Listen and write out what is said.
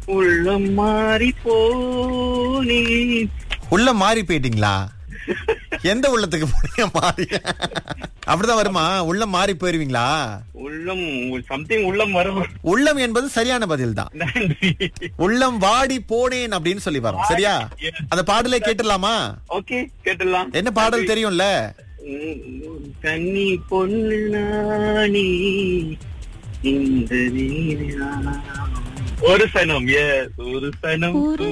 உள்ளம் மாறி போனே உள்ள மாறி போயிட்டீங்களா எந்த உள்ளத்துக்கு போனீங்க மாறி அப்படிதான் வருமா உள்ள மாறி போயிருவீங்களா உள்ளம் சம்திங் உள்ளம் வரும் உள்ளம் என்பது சரியான பதில் தான் நன்றி உள்ளம் வாடி போனேன் அப்படின்னு சொல்லி வரும் சரியா Yes. அந்த பாடலை கேட்டுடலாமா ஓகே கேட்டுடலாம் என்ன பாடல் தெரியும்ல உம், கன்னி பொண்ணு நாணி இந்த நீரா. ஒரு சனம் எஸ் ஒரு சனம்